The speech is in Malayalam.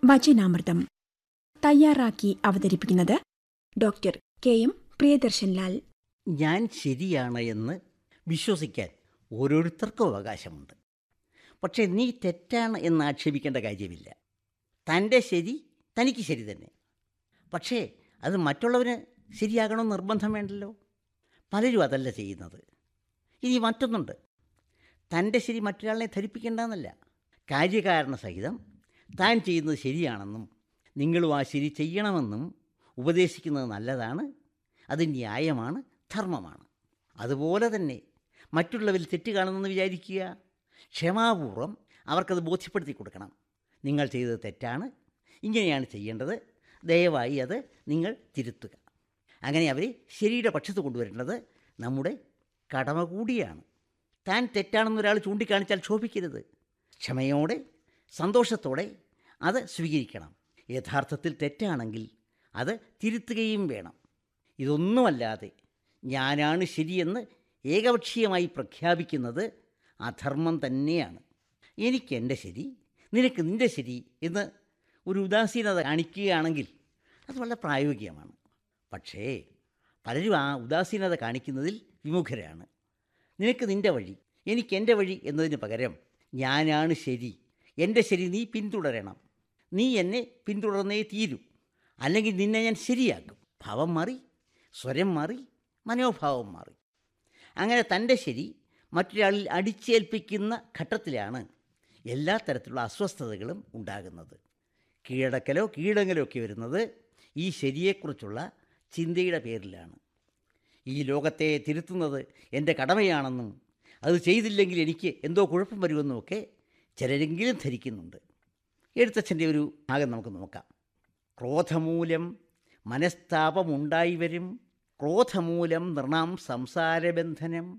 വചനാമൃതം തയ്യാറാക്കി അവതരിപ്പിക്കുന്നത് doctor K M Priyadarshan Lal ഞാൻ ശരിയാണ് എന്ന് വിശ്വസിക്കാൻ ഓരോരുത്തർക്കും അവകാശമുണ്ട് പക്ഷേ നീ തെറ്റാണ് എന്ന് ആക്ഷേപിക്കേണ്ട കാര്യമില്ല തൻ്റെ ശരി തനിക്ക് ശരി തന്നെ പക്ഷേ അത് മറ്റുള്ളവന് ശരിയാകണമെന്ന് നിർബന്ധം വേണ്ടല്ലോ പലരും അതല്ല ചെയ്യുന്നത് ഇനി മറ്റൊന്നുണ്ട് തൻ്റെ ശരി മറ്റൊരാളെ ധരിപ്പിക്കേണ്ടെന്നല്ല കാര്യകാരണ സഹിതം താൻ ചെയ്യുന്നത് ശരിയാണെന്നും നിങ്ങളും ആ ശരി ചെയ്യണമെന്നും ഉപദേശിക്കുന്നത് നല്ലതാണ് അത് ന്യായമാണ് ധർമ്മമാണ് അതുപോലെ തന്നെ മറ്റുള്ളവരിൽ തെറ്റ് കാണുന്നെന്ന് വിചാരിക്കുക ക്ഷമാപൂർവം അവർക്കത് ബോധ്യപ്പെടുത്തി കൊടുക്കണം നിങ്ങൾ ചെയ്തത് തെറ്റാണ് ഇങ്ങനെയാണ് ചെയ്യേണ്ടത് ദയവായി അത് നിങ്ങൾ തിരുത്തുക അങ്ങനെ അവരെ ശരിയുടെ പക്ഷത്ത് കൊണ്ടുവരേണ്ടത് നമ്മുടെ കടമ കൂടിയാണ് താൻ തെറ്റാണെന്ന് ഒരാൾ ചൂണ്ടിക്കാണിച്ചാൽ ക്ഷോഭിക്കരുത് ക്ഷമയോടെ സന്തോഷത്തോടെ അത് സ്വീകരിക്കണം യഥാർത്ഥത്തിൽ തെറ്റാണെങ്കിൽ അത് തിരുത്തുകയും വേണം ഇതൊന്നുമല്ലാതെ ഞാനാണ് ശരിയെന്ന് ഏകപക്ഷീയമായി പ്രഖ്യാപിക്കുന്നത് അധർമ്മം തന്നെയാണ് എനിക്ക് എൻ്റെ ശരി നിനക്ക് നിൻ്റെ ശരി എന്ന് ഒരു ഉദാസീനത കാണിക്കുകയാണെങ്കിൽ അത് വളരെ പ്രായോഗികമാണ് പക്ഷേ പലരും ആ ഉദാസീനത കാണിക്കുന്നതിൽ വിമുഖരാണ് നിനക്ക് നിൻ്റെ വഴി എനിക്ക് എൻ്റെ വഴി എന്നതിന് പകരം ഞാനാണ് ശരി എൻ്റെ ശരി നീ പിന്തുടരണം നീ എന്നെ പിന്തുടർന്നേ തീരൂ അല്ലെങ്കിൽ നിന്നെ ഞാൻ ശരിയാക്കും ഭാവം മാറി സ്വരം മാറി മനോഭാവം മാറി അങ്ങനെ തൻ്റെ ശരി മറ്റൊരാളിൽ അടിച്ചേൽപ്പിക്കുന്ന ഘട്ടത്തിലാണ് എല്ലാ തരത്തിലുള്ള അസ്വസ്ഥതകളും ഉണ്ടാകുന്നത് കീഴടക്കലോ കീഴടങ്ങലോ ഒക്കെ വരുന്നത് ഈ ശരിയെക്കുറിച്ചുള്ള ചിന്തയുടെ പേരിലാണ് ഈ ലോകത്തെ തിരുത്തുന്നത് എൻ്റെ കടമയാണെന്നും അത് ചെയ്തില്ലെങ്കിൽ എനിക്ക് എന്തോ കുഴപ്പം വരുമെന്നുമൊക്കെ ചിലരെങ്കിലും ധരിക്കുന്നുണ്ട് എഴുത്തച്ഛൻ്റെ ഒരു ഭാഗം നമുക്ക് നോക്കാം ക്രോധമൂലം മനസ്താപമുണ്ടായി വരും ക്രോധമൂലം നൃണാം സംസാരബന്ധനം